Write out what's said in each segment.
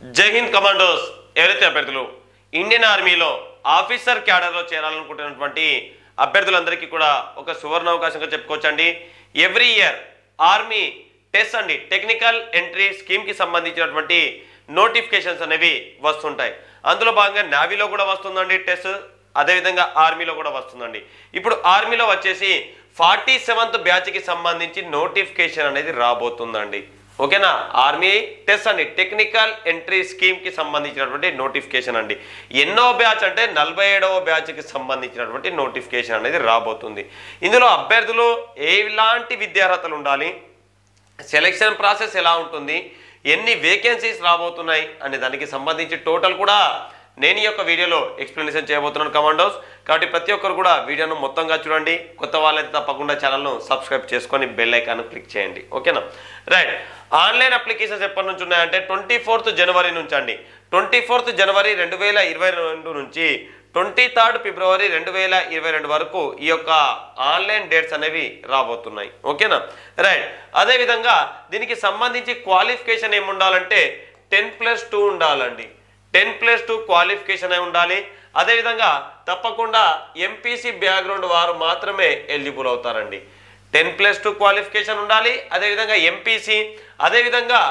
జై హింద్ కమాండోస్ ఎవరైతే అభ్యర్థులు ఇండియన్ ఆర్మీలో ఆఫీసర్ క్యాడర్లో చేరాలనుకుంటున్నటువంటి అభ్యర్థులందరికీ కూడా ఒక సువర్ణ అవకాశంగా చెప్పుకోవచ్చండి ఎవ్రీ ఇయర్ ఆర్మీ టెస్ట్ అండి టెక్నికల్ ఎంట్రీ స్కీమ్కి సంబంధించినటువంటి నోటిఫికేషన్స్ అనేవి వస్తుంటాయి అందులో భాగంగా నావీలో కూడా వస్తుందండి టెస్ట్ అదేవిధంగా ఆర్మీలో కూడా వస్తుందండి ఇప్పుడు ఆర్మీలో వచ్చేసి ఫార్టీ సెవెంత్ బ్యాచ్కి సంబంధించి నోటిఫికేషన్ అనేది రాబోతుందండి ఓకేనా ఆర్మీ టెస్ట్ అండి టెక్నికల్ ఎంట్రీ స్కీమ్ కి సంబంధించినటువంటి నోటిఫికేషన్ అండి ఎన్నో బ్యాచ్ అంటే నలభై ఏడవ బ్యాచ్కి సంబంధించినటువంటి నోటిఫికేషన్ అనేది రాబోతుంది ఇందులో అభ్యర్థులు ఎలాంటి విద్యార్హతలు ఉండాలి సెలెక్షన్ ప్రాసెస్ ఎలా ఉంటుంది ఎన్ని వేకెన్సీస్ రాబోతున్నాయి అనే దానికి సంబంధించి టోటల్ కూడా నేను ఈ యొక్క వీడియోలో ఎక్స్ప్లెనేషన్ చేయబోతున్నాను కమాండోస్ కాబట్టి ప్రతి ఒక్కరు కూడా వీడియోను మొత్తంగా చూడండి కొత్త వాళ్ళైతే తప్పకుండా ఛానల్ను సబ్స్క్రైబ్ చేసుకొని బెల్ ఐకాన్ క్లిక్ చేయండి ఓకేనా రైట్ ఆన్లైన్ అప్లికేషన్స్ ఎప్పటి నుంచి ఉన్నాయంటే ట్వంటీ ఫోర్త్ జనవరి నుంచి అండి ట్వంటీ ఫోర్త్ జనవరి రెండు వేల ఇరవై రెండు నుంచి ట్వంటీ థర్డ్ ఫిబ్రవరి రెండు వేల ఇరవై రెండు వరకు ఈ యొక్క ఆన్లైన్ డేట్స్ అనేవి రాబోతున్నాయి ఓకేనా రైట్ అదేవిధంగా దీనికి సంబంధించి క్వాలిఫికేషన్ ఏమి ఉండాలంటే టెన్ ప్లస్ టూ ఉండాలండి టెన్ ప్లస్ టూ క్వాలిఫికేషన్ అయి ఉండాలి అదేవిధంగా తప్పకుండా ఎంపీసీ బ్యాక్గ్రౌండ్ వారు మాత్రమే ఎలిజిబుల్ అవుతారండి టెన్ ప్లస్ టూ క్వాలిఫికేషన్ ఉండాలి అదేవిధంగా ఎంపీసీ అదేవిధంగా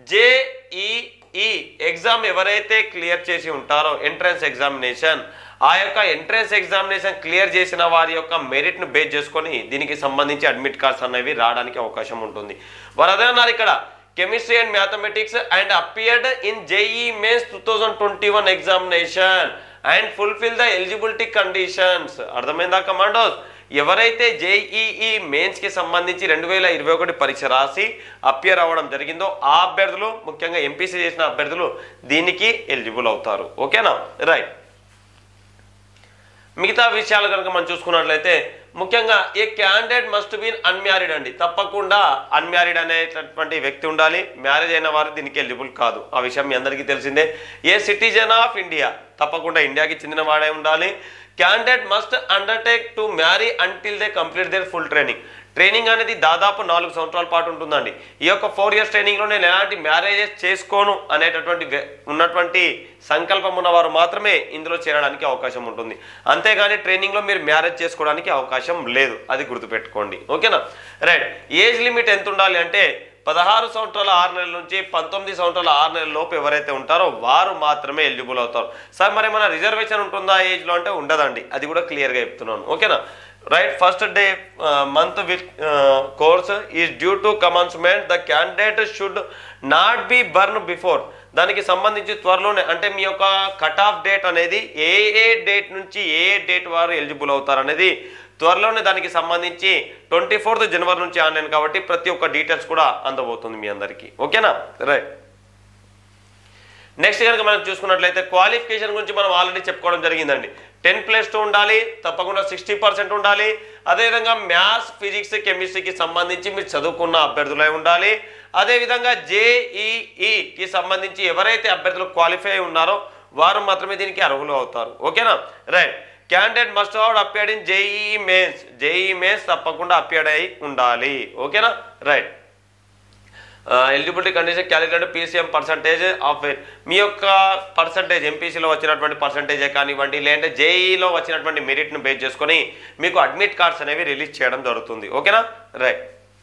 జేఈఈ ఎగ్జామ్ ఎవరైతే క్లియర్ చేసి ఉంటారో ఎంట్రన్స్ ఎగ్జామినేషన్ ఆ యొక్క ఎంట్రన్స్ ఎగ్జామినేషన్ క్లియర్ చేసిన వారి యొక్క మెరిట్ను బేస్ చేసుకొని దీనికి సంబంధించి అడ్మిట్ కార్డ్స్ అనేవి రావడానికి అవకాశం ఉంటుంది వారు అదే అన్నారు ఇక్కడ chemistry and mathematics and appeared in JEE mains two thousand twenty one examination and fulfil the eligibility conditions అర్థమైందా కమాండోస్ ఎవరైతే జేఈఈ మెయిన్స్ కి సంబంధించి రెండు వేల ఇరవై ఒకటి పరీక్ష రాసి అపియర్ అవ్వడం జరిగిందో ఆ అభ్యర్థులు ముఖ్యంగా ఎంపీసీ చేసిన అభ్యర్థులు దీనికి ఎలిజిబుల్ అవుతారు ఓకేనా రైట్ మిగతా విషయాలు కనుక మనం చూసుకున్నట్లయితే ముఖ్యంగా a candidate must been unmarried అండి తప్పకుండా అన్మ్యారీడ్ అనేటటువంటి వ్యక్తి ఉండాలి మ్యారేజ్ అయిన వారు దీనికి ఎలిజిబుల్ కాదు ఆ విషయం మీ అందరికీ తెలిసిందే ఏ సిటిజన్ ఆఫ్ ఇండియా తప్పకుండా ఇండియాకి చెందిన వాడే ఉండాలి candidate must undertake to marry until they complete their full training training అనేది దాదాపు నాలుగు సంవత్సరాల పాటు ఉంటుందండి ఈ యొక్క ఫోర్ ఇయర్స్ ట్రైనింగ్లో నేను ఎలాంటి మ్యారేజెస్ చేసుకోను అనేటటువంటి వ్య- ఉన్నటువంటి సంకల్పం ఉన్నవారు మాత్రమే ఇందులో చేరడానికి అవకాశం ఉంటుంది అంతేగాని ట్రైనింగ్లో మీరు మ్యారేజ్ చేసుకోవడానికి అవకాశం లేదు అది గుర్తుపెట్టుకోండి ఓకేనా రైట్ ఏజ్ లిమిట్ ఎంత ఉండాలి అంటే పదహారు సంవత్సరాల ఆరు నెలల నుంచి పంతొమ్మిది సంవత్సరాల ఆరు నెలల లోపు ఎవరైతే ఉంటారో వారు మాత్రమే ఎలిజిబుల్ అవుతారు సార్ మరి మన రిజర్వేషన్ ఉంటుందా ఏజ్లో అంటే ఉండదండి అది కూడా క్లియర్గా చెప్తున్నాను ఓకేనా right first day month with course is due to commencement the candidate should not be born before దానికి సంబంధించి త్వరలోనే అంటే మీ యొక్క కట్ ఆఫ్ డేట్ అనేది ఏ ఏ డేట్ నుంచి ఏ ఏ డేట్ వారు ఎలిజిబుల్ అవుతారు అనేది త్వరలోనే దానికి సంబంధించి ట్వంటీ ఫోర్త్ జనవరి నుంచి ఆన్లైన్ కాబట్టి ప్రతి ఒక్క డీటెయిల్స్ కూడా అందబోతుంది మీ అందరికీ ఓకేనా రైట్ నెక్స్ట్ కనుక మనం చూసుకున్నట్లయితే క్వాలిఫికేషన్ గురించి మనం ఆల్రెడీ చెప్పుకోవడం జరిగిందండి టెన్ ప్లస్ టూ ఉండాలి తప్పకుండా సిక్స్టీ పర్సెంట్ ఉండాలి అదేవిధంగా మ్యాథ్స్ ఫిజిక్స్ కెమిస్ట్రీకి సంబంధించి మీరు చదువుకున్న అభ్యర్థులై ఉండాలి అదేవిధంగా జేఈఈకి సంబంధించి ఎవరైతే అభ్యర్థులు క్వాలిఫై అయి ఉన్నారో వారు మాత్రమే దీనికి అర్హులు అవుతారు ఓకేనా right candidate must have appeared in JEE mains JEE mains తప్పకుండా అపియర్డ్ అయి ఉండాలి ఓకేనా right eligibility condition calculate PCM percentage of మీ యొక్క పర్సంటేజ్ ఎంపీసీలో వచ్చినటువంటి పర్సంటేజే కానివ్వండి లేదంటే జేఈలో వచ్చినటువంటి మెరిట్ను బేస్ చేసుకొని మీకు అడ్మిట్ కార్డ్స్ అనేవి రిలీజ్ చేయడం జరుగుతుంది ఓకేనా రైట్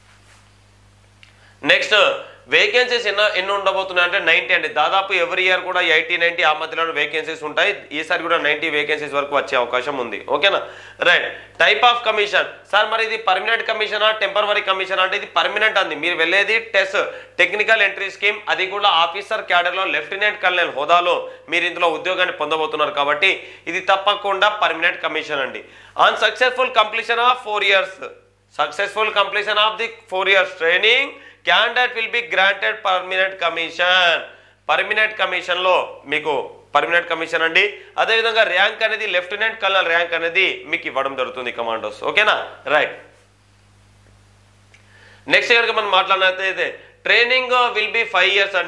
నెక్స్ట్ వేకెన్సీస్ ఎన్నో ఎన్ని ఉండబోతున్నాయి అంటే నైంటీ అండి దాదాపు ఎవ్రీ ఇయర్ కూడా ఎయిటీ నైంటీ ఆ మధ్యలో వేకెన్సీస్ ఉంటాయి ఈసారి కూడా నైంటీ వేకెన్సీస్ వరకు వచ్చే అవకాశం ఉంది ఓకేనా right type of commission sir మరి ఇది పర్మనెంట్ కమిషనా టెంపరవరీ కమిషన్ అంటే ఇది పర్మనెంట్ అంది మీరు వెళ్ళేది టెస్ట్ టెక్నికల్ ఎంట్రీ స్కీమ్ అది కూడా ఆఫీసర్ క్యాడర్లో లెఫ్టినెంట్ కల్నల్ హోదాలో మీరు ఇందులో ఉద్యోగాన్ని పొందబోతున్నారు కాబట్టి ఇది తప్పకుండా పర్మనెంట్ కమిషన్ అండి on successful completion of four years successful completion of the four years training candidate will be granted permanent commission permanent కమిషన్లో మీకు పర్మినెంట్ కమిషన్ అండి అదేవిధంగా ర్యాంక్ అనేది లెఫ్టినెంట్ కల్నల్ ర్యాంక్ అనేది మీకు ఇవ్వడం జరుగుతుంది కమాండోస్ ఓకేనా రైట్ నెక్స్ట్ కనుక మనం మాట్లాడినట్లయితే training will be five years అండి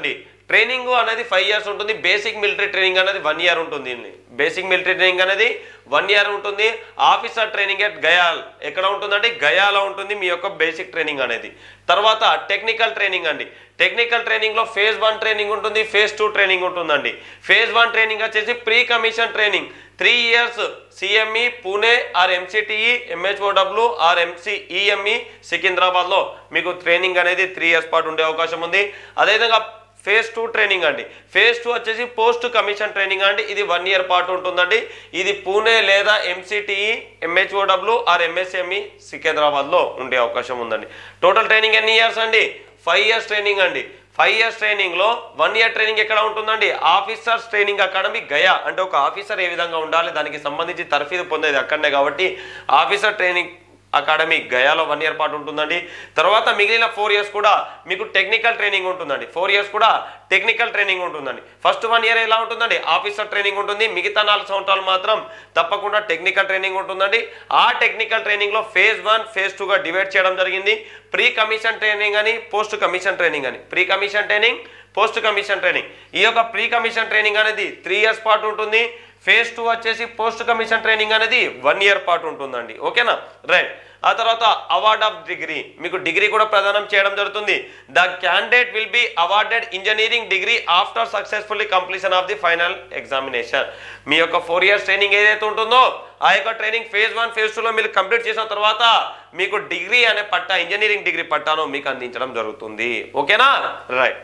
ట్రైనింగ్ అనేది ఫైవ్ ఇయర్స్ ఉంటుంది బేసిక్ మిలిటరీ ట్రైనింగ్ అనేది వన్ ఇయర్ ఉంటుంది బేసిక్ మిలిటరీ ట్రైనింగ్ అనేది వన్ ఇయర్ ఉంటుంది ఆఫీసర్ ట్రైనింగ్ ఎట్ గయాల్ ఎక్కడ ఉంటుందండి గయాలో ఉంటుంది మీ యొక్క బేసిక్ ట్రైనింగ్ అనేది తర్వాత టెక్నికల్ ట్రైనింగ్ అండి టెక్నికల్ ట్రైనింగ్ లో ఫేజ్ వన్ ట్రైనింగ్ ఉంటుంది ఫేజ్ టూ ట్రైనింగ్ ఉంటుందండి ఫేజ్ వన్ ట్రైనింగ్ వచ్చేసి pre commission training three years CME Pune or MCTE MHOW or MCEME Secunderabad లో మీకు ట్రైనింగ్ అనేది త్రీ ఇయర్స్ పాటు ఉండే అవకాశం ఉంది అదేవిధంగా ఫేజ్ టూ ట్రైనింగ్ అండి ఫేజ్ టూ వచ్చేసి పోస్ట్ కమిషన్ ట్రైనింగ్ అండి ఇది వన్ ఇయర్ పాటు ఉంటుందండి ఇది పూణే లేదా MCTE MHOW or MSME Secunderabad లో ఉండే అవకాశం ఉందండి టోటల్ ట్రైనింగ్ ఎన్ని ఇయర్స్ అండి ఫైవ్ ఇయర్స్ ట్రైనింగ్ అండి ఫైవ్ ఇయర్స్ ట్రైనింగ్ లో వన్ ఇయర్ ట్రైనింగ్ ఎక్కడ ఉంటుందండి ఆఫీసర్స్ ట్రైనింగ్ అకాడమీ గయా అంటే ఒక ఆఫీసర్ ఏ విధంగా ఉండాలి దానికి సంబంధించి తర్ఫీదు పొందేది అక్కడనే కాబట్టి ఆఫీసర్ ట్రైనింగ్ అకాడమీ గయాలో వన్ ఇయర్ పాటు ఉంటుందండి తర్వాత మిగిలిన ఫోర్ ఇయర్స్ కూడా మీకు టెక్నికల్ ట్రైనింగ్ ఉంటుందండి ఫోర్ ఇయర్స్ కూడా టెక్నికల్ ట్రైనింగ్ ఉంటుందండి ఫస్ట్ వన్ ఇయర్ ఎలా ఉంటుందండి ఆఫీసర్ ట్రైనింగ్ ఉంటుంది మిగతా నాలుగు సంవత్సరాలు మాత్రం తప్పకుండా టెక్నికల్ ట్రైనింగ్ ఉంటుందండి ఆ టెక్నికల్ ట్రైనింగ్ లో ఫేజ్ వన్ ఫేజ్ టూగా డివైడ్ చేయడం జరిగింది ప్రీ కమిషన్ ట్రైనింగ్ అని పోస్ట్ కమిషన్ ట్రైనింగ్ అని pre commission training post commission training ఈ యొక్క ప్రీ కమిషన్ ట్రైనింగ్ అనేది త్రీ ఇయర్స్ పాటు ఉంటుంది ఫేజ్ టూ వచ్చేసి పోస్ట్ కమిషన్ ట్రైనింగ్ అనేది వన్ ఇయర్ పాటు ఉంటుందండి ఓకేనా రైట్ ఆ తర్వాత అవార్డ్ ఆఫ్ డిగ్రీ మీకు డిగ్రీ కూడా ప్రదానం చేయడం జరుగుతుంది the candidate will be awarded engineering degree after successfully completion of the final examination మీ యొక్క ఫోర్ ఇయర్స్ ట్రైనింగ్ ఏదైతే ఉంటుందో ఆ యొక్క ట్రైనింగ్ ఫేజ్ వన్ ఫేజ్ టూలో మీరు కంప్లీట్ చేసిన తర్వాత మీకు డిగ్రీ అనే పట్టా ఇంజనీరింగ్ డిగ్రీ పట్టాను మీకు అందించడం జరుగుతుంది ఓకేనా right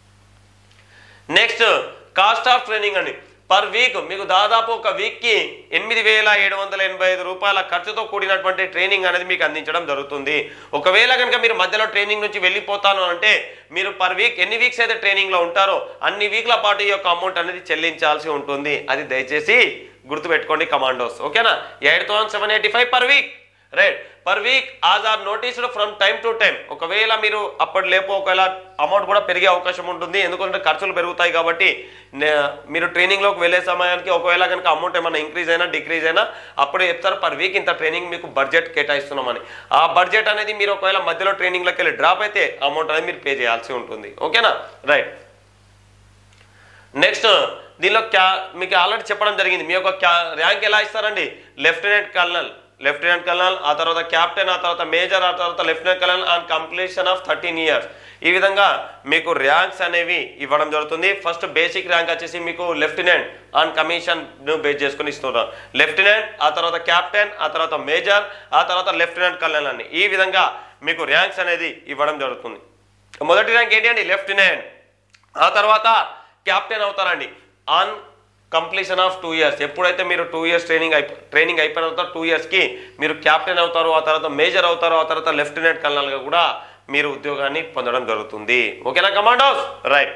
next cost of training అండి పర్ వీక్ మీకు దాదాపు ఒక వీక్కి ఎనిమిది వేల ఏడు వందల ఎనభై ఐదు రూపాయల ఖర్చుతో కూడినటువంటి ట్రైనింగ్ అనేది మీకు అందించడం జరుగుతుంది ఒకవేళ కనుక మీరు మధ్యలో ట్రైనింగ్ నుంచి వెళ్ళిపోతాను అంటే మీరు పర్ వీక్ ఎన్ని వీక్స్ అయితే ట్రైనింగ్లో ఉంటారో అన్ని వీక్ల పాటు ఈ యొక్క అమౌంట్ అనేది చెల్లించాల్సి ఉంటుంది అది దయచేసి గుర్తుపెట్టుకోండి కమాండోస్ ఓకేనా eight thousand seven eighty five per week right per week as are noticed from time to time ఒకవేళ మీరు అప్పటి లేపు ఒకవేళ అమౌంట్ కూడా పెరిగే అవకాశం ఉంటుంది ఎందుకంటే ఖర్చులు పెరుగుతాయి కాబట్టి నే- మీరు ట్రైనింగ్లోకి వెళ్ళే సమయానికి ఒకవేళ కనుక అమౌంట్ ఏమైనా ఇంక్రీజ్ అయినా డిక్రీజ్ అయినా అప్పుడే చెప్తారు పర్ వీక్ ఇంత ట్రైనింగ్ మీకు బడ్జెట్ కేటాయిస్తున్నామని ఆ బడ్జెట్ అనేది మీరు ఒకవేళ మధ్యలో ట్రైనింగ్లోకి వెళ్ళి డ్రాప్ అయితే అమౌంట్ అనేది మీరు పే చేయాల్సి ఉంటుంది ఓకేనా రైట్ నెక్స్ట్ దీనిలో క్యా మీకు ఆల్రెడీ చెప్పడం జరిగింది మీ యొక్క క్యా ర్యాంక్ ఎలా ఇస్తారండి లెఫ్టినెంట్ కల్నల్ లెఫ్టినెంట్ కల్నల్ ఆ తర్వాత క్యాప్టెన్ ఆ తర్వాత మేజర్ ఆ తర్వాత lieutenant colonel on completion of thirteen years ఈ విధంగా మీకు ర్యాంక్స్ అనేవి ఇవ్వడం జరుగుతుంది ఫస్ట్ బేసిక్ ర్యాంక్ వచ్చేసి మీకు లెఫ్టినెంట్ ఆన్ కమిషన్ బేస్ చేసుకుని ఇస్తున్నారు లెఫ్టినెంట్ ఆ తర్వాత క్యాప్టెన్ ఆ తర్వాత మేజర్ ఆ తర్వాత లెఫ్టినెంట్ కల్నల్ అని ఈ విధంగా మీకు ర్యాంక్స్ అనేది ఇవ్వడం జరుగుతుంది మొదటి ర్యాంక్ ఏంటి అండి లెఫ్టినెంట్ ఆ తర్వాత క్యాప్టెన్ అవుతారండి on completion of two years ఎప్పుడైతే మీరు టూ ఇయర్స్ ట్రైనింగ్ అయిపో ట్రైనింగ్ అయిపోయిన తర్వాత టూ ఇయర్స్కి మీరు క్యాప్టెన్ అవుతారు ఆ తర్వాత మేజర్ అవుతారు ఆ తర్వాత లెఫ్టినెంట్ కల్నల్గా కూడా మీరు ఉద్యోగాన్ని పొందడం జరుగుతుంది ఓకేనా commandos right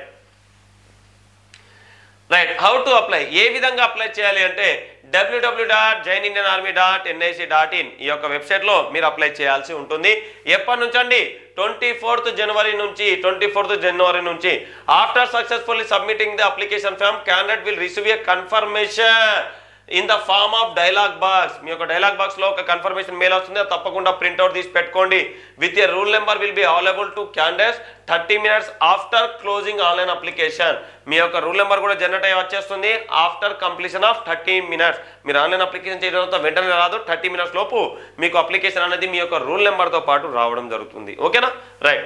right how to apply ఏ విధంగా అప్లై చేయాలి అంటే డబ్ల్యూడబ్ల్యూ dot join Indian army dot NIC dot in ఈ యొక్క వెబ్సైట్లో మీరు అప్లై చేయాల్సి ఉంటుంది ఎప్పటి నుంచి అండి ట్వంటీ ఫోర్త్ జనవరి నుంచి ట్వంటీ ఫోర్త్ జనవరి నుంచి after successfully submitting the application form candidate will receive a confirmation in the form of dialog box మీ యొక్క డైలాగ్ బాక్స్ లో ఒక కన్ఫర్మేషన్ మెయిల్ వస్తుంది అది తప్పకుండా ప్రింట్అవుట్ తీసి పెట్టుకోండి with a roll number will be available to candidates thirty minutes after closing online application మీ యొక్క రూల్ నెంబర్ కూడా జనరేట్ అయ్యి వచ్చేస్తుంది after completion of thirty minutes మీరు ఆన్లైన్ అప్లికేషన్ చేయడం తర్వాత వెంటనే రాదు థర్టీ మినిట్స్ లోపు మీకు అప్లికేషన్ అనేది మీ యొక్క రూల్ నెంబర్తో పాటు రావడం జరుగుతుంది ఓకేనా right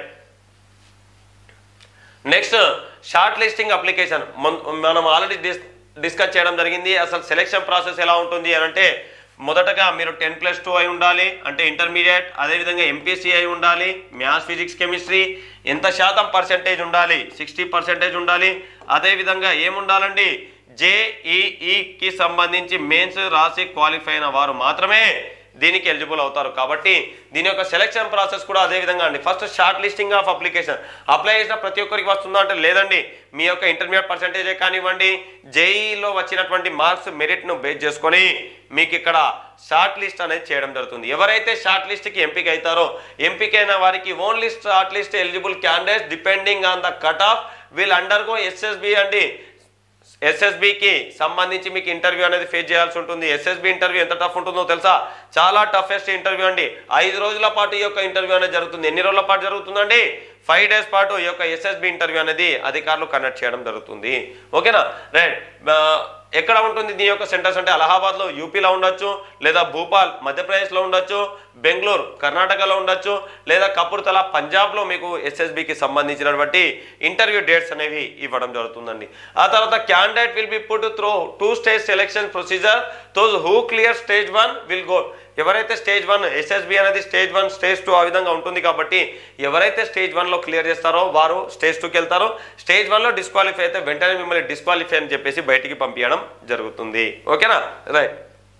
next shortlisting application మనం ఆల్రెడీ డిస్ డిస్కస్ చేయడం జరిగింది అసలు సెలెక్షన్ ప్రాసెస్ ఎలా ఉంటుంది అని అంటే మొదటగా మీరు టెన్ ప్లస్ టూ అయి ఉండాలి అంటే ఇంటర్మీడియట్ అదేవిధంగా ఎంపీసీ అయి ఉండాలి మ్యాథ్స్ ఫిజిక్స్ కెమిస్ట్రీ ఎంత శాతం పర్సెంటేజ్ ఉండాలి సిక్స్టీ పర్సెంటేజ్ ఉండాలి అదేవిధంగా ఏముండాలండి జేఈఈకి సంబంధించి మెయిన్స్ రాసి క్వాలిఫై అయిన వారు మాత్రమే దీనికి ఎలిజిబుల్ అవుతారు కాబట్టి దీని యొక్క సెలెక్షన్ ప్రాసెస్ కూడా అదే విధంగా అండి first short listing of application apply చేసిన ప్రతి ఒక్కరికి వస్తుందా అంటే లేదండి మీ యొక్క ఇంటర్మీడియట్ పర్సెంటేజే కానివ్వండి జేఈలో వచ్చినటువంటి మార్క్స్ మెరిట్ను బేస్ చేసుకొని మీకు ఇక్కడ షార్ట్ లిస్ట్ అనేది చేయడం జరుగుతుంది ఎవరైతే షార్ట్ లిస్ట్కి ఎంపిక అవుతారో ఎంపికైన వారికి only short list eligible candidates depending on the cut off will undergo SSB అండి ఎస్ఎస్బికి సంబంధించి మీకు ఇంటర్వ్యూ అనేది ఫేస్ చేయాల్సి ఉంటుంది ఎస్ఎస్బి ఇంటర్వ్యూ ఎంత టఫ్ ఉంటుందో తెలుసా చాలా టఫెస్ట్ ఇంటర్వ్యూ అండి ఐదు రోజుల పాటు ఈ యొక్క ఇంటర్వ్యూ అనేది జరుగుతుంది ఎన్ని రోజుల పాటు జరుగుతుందండి ఫైవ్ డేస్ పాటు ఈ యొక్క ఎస్ఎస్బి ఇంటర్వ్యూ అనేది అధికారులు కండక్ట్ చేయడం జరుగుతుంది ఓకేనా రైట్ ఎక్కడ ఉంటుంది దీని యొక్క సెంటర్స్ అంటే అలహాబాద్లో యూపీలో ఉండొచ్చు లేదా భూపాల్ మధ్యప్రదేశ్లో ఉండొచ్చు బెంగళూరు కర్ణాటకలో ఉండొచ్చు లేదా కపుర్తల పంజాబ్లో మీకు ఎస్ఎస్బికి సంబంధించినటువంటి ఇంటర్వ్యూ డేట్స్ అనేవి ఇవ్వడం జరుగుతుందండి ఆ తర్వాత candidate will be put through two stage selection procedure those who clear stage one will go ఎవరైతే స్టేజ్ వన్ ఎస్ఎస్బి అనేది స్టేజ్ వన్ స్టేజ్ టూ ఆ విధంగా ఉంటుంది కాబట్టి ఎవరైతే స్టేజ్ వన్లో క్లియర్ చేస్తారో వారు స్టేజ్ టూకి వెళ్తారు స్టేజ్ వన్లో డిస్క్వాలిఫై అయితే వెంటనే మిమ్మల్ని డిస్క్వాలిఫై అని చెప్పేసి బయటికి పంపించడం జరుగుతుంది ఓకేనా రైట్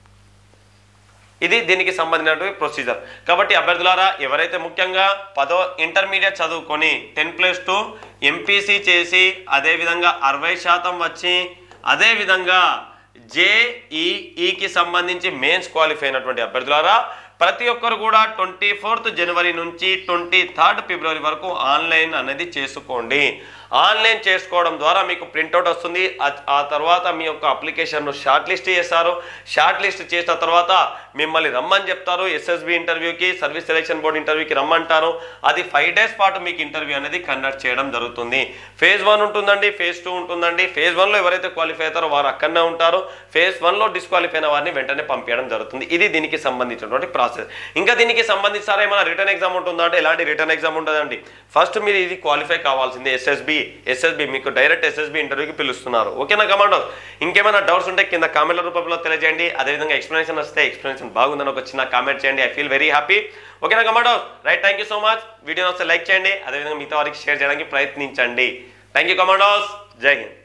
ఇది దీనికి సంబంధించినటువంటి ప్రొసీజర్ కాబట్టి అభ్యర్థులారా ఎవరైతే ముఖ్యంగా పదో ఇంటర్మీడియట్ చదువుకొని టెన్ ప్లస్ టూ ఎంపీసీ చేసి అదేవిధంగా అరవై శాతం వచ్చి అదేవిధంగా జేఈఈకి సంబంధించి మెయిన్స్ క్వాలిఫై అయినటువంటి అభ్యర్థులారా ప్రతి ఒక్కరు కూడా ట్వంటీ ఫోర్త్ జనవరి నుంచి ట్వంటీ థర్డ్ ఫిబ్రవరి వరకు ఆన్లైన్ అనేది చేసుకోండి ఆన్లైన్ చేసుకోవడం ద్వారా మీకు ప్రింట్అవుట్ వస్తుంది ఆ- ఆ తర్వాత మీ యొక్క అప్లికేషన్ను షార్ట్ లిస్ట్ చేస్తారు షార్ట్ లిస్ట్ చేసిన తర్వాత మిమ్మల్ని రమ్మని చెప్తారు ఎస్ఎస్బి ఇంటర్వ్యూకి సర్వీస్ సెలెక్షన్ బోర్డ్ ఇంటర్వ్యూకి రమ్మంటారు అది ఫైవ్ డేస్ పాటు మీకు ఇంటర్వ్యూ అనేది కండక్ట్ చేయడం జరుగుతుంది ఫేజ్ వన్ ఉంటుందండి ఫేజ్ టూ ఉంటుందండి ఫేజ్ వన్లో ఎవరైతే క్వాలిఫై అవుతారో వారు అక్కడనే ఉంటారు ఫేజ్ వన్లో డిస్క్వాలిఫై అయిన వారిని వెంటనే పంపించడం జరుగుతుంది ఇది దీనికి సంబంధించినటువంటి ప్రాసెస్ ఇంకా దీనికి సంబంధించి సార్ ఏమైనా రిటర్న్ ఎగ్జామ్ ఉంటుందా అంటే ఎలాంటి రిటర్న్ ఎగ్జామ్ ఉంటుందండి ఫస్ట్ మీరు ఇది క్వాలిఫై కావాల్సింది ఎస్ఎస్బి ఎస్ఎస్బి మీకు డైరెక్ట్ ఎస్ఎస్బి ఇంటర్వ్యూకి పిలుస్తున్నారు ఓకేనా కమాండో ఇంకేమైనా డౌట్స్ ఉంటే కింద కామెంట్ల రూపంలో తెలియజేయండి అదేవిధంగా ఎక్స్ప్లెనేషన్ వస్తే ఎక్స్ప్లెనేషన్ బాగుందని ఒక చిన్న కామెంట్ చేయండి ఐ ఫీల్ వెరీ హ్యాపీ ఓకేనా commando right thank you so much video వస్తే లైక్ చేయండి అదేవిధంగా మిగతా వారికి షేర్ చేయడానికి ప్రయత్నించండి థ్యాంక్ యూ కమాండోస్ జై హింద్